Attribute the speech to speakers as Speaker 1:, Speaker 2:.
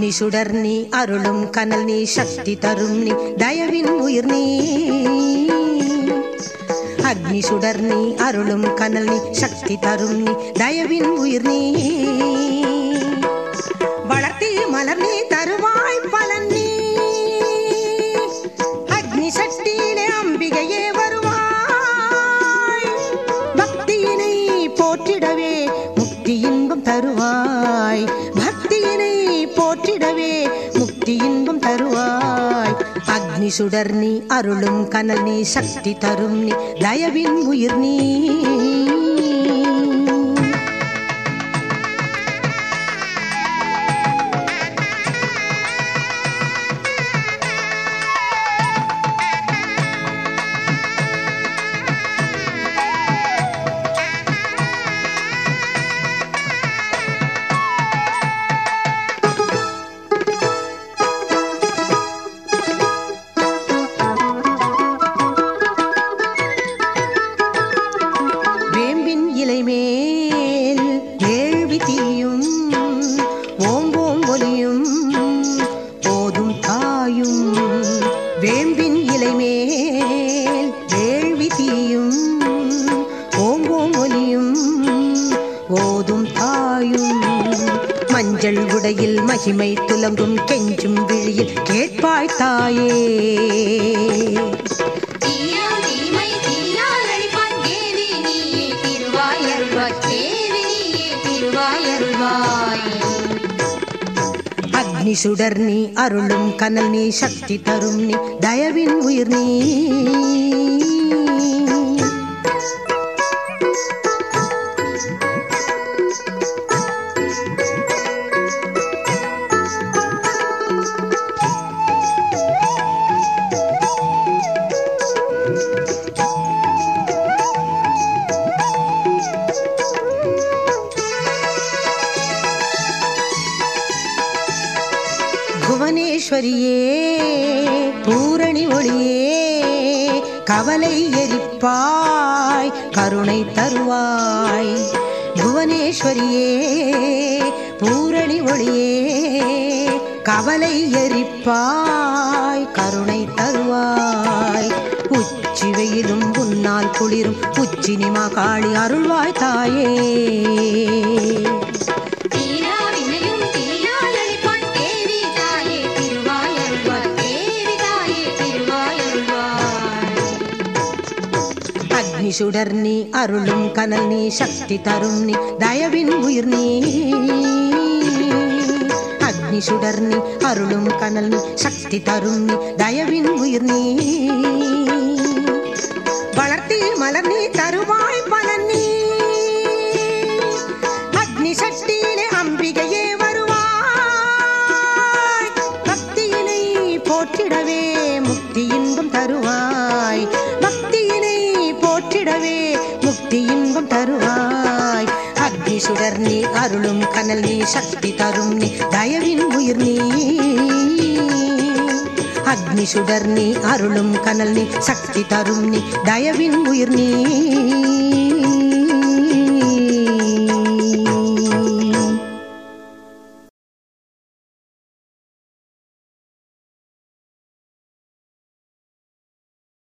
Speaker 1: அக்னி சுடர் நீ அருளும் கனல் நீ சக்தி தரும் நீ தயவின் உயிர் நீ அக்னி சுடர் நீ அருளும் கனல் நீ சக்தி தரும் நீ தயவின் உயிர் நீ வளர்த்தி மலர் நீ தருவாய் பலன் நீ அக்னி சக்தியிலே அம்பிகையே வருவாய் பக்தியினை போற்றிடவே முக்தி இன்பம் தருவாய் பக்தியினை போற்றிடவே முக்தி இன்பம் தருவாய் அக்னி சுடர் நீ அருளும் கனல் நீ சக்தி தரும் நீ தயவின் உயிர் நீ வேம்பின் இலை மேல் வேள்வி தீயும் ஓம்போம் ஒலியும் போதும் தாயும் வேம்பின் இலை மேல் வேள்வி தீயும் ஓம்போம் ஒலியும் ஓதும் தாயும் மஞ்சள் உடையில் மகிமை துலங்கும் கெஞ்சும் விழியில் கேட்பாய் தாயே
Speaker 2: தீயா தீமை தீயால் அழிப்பாய் தேவி நீயே திருவாய் அருள்வாய் தேவி நீயே திருவாய் அருள்வாய்
Speaker 1: அக்னி சுடர் நீ அருளும் கனல் நீ சக்தி தரும் நீ தயவின் உயிர் நீ புவனேஸ்வரியே பூரணி ஒளியே கவலை எரிப்பாய் கருணை தருவாய் புவனேஸ்வரியே பூரணி ஒளியே கவலை எரிப்பாய் கருணை தருவாய் உச்சி வெயிலும் உன்னால் குளிரும் உச்சினிமா காளி அருள்வாய் தாயே
Speaker 2: தீரா வினையும் தீயால் அழிப்பாய் தேவி தாயே திருவாய் அருள்வாய் தேவி தாயே திருவாய் அருள்வாய்
Speaker 1: அக்னி சுடர் நீ அருளும் கனல் நீ சக்தி தரும் நீ தயவின் உயிர் நீ அக்னி சுடர் நீ அருளும் கனல் நீ சக்தி தரும் நீ தயவின் உயிர் நீ வளர்த்தி மலர் நீ தருவாய் பலன் நீ அக்னி சக்தியிலே அம்பிகையே வருவாய் பக்தியினை போற்றிடவே முக்தி இன்பம் தருவாய் பக்தியினை போற்றிடவே முக்தி இன்பம் தருவாய் அக்னி சுடர் நீ அருளும் கனல் நீ சக்தி தரும் நீ தயவின் உயிர் நீ அக்னி சுடர் நீ அருளும் கனல் நீ சக்தி தரும் நீ தயவின் உயிர் நீ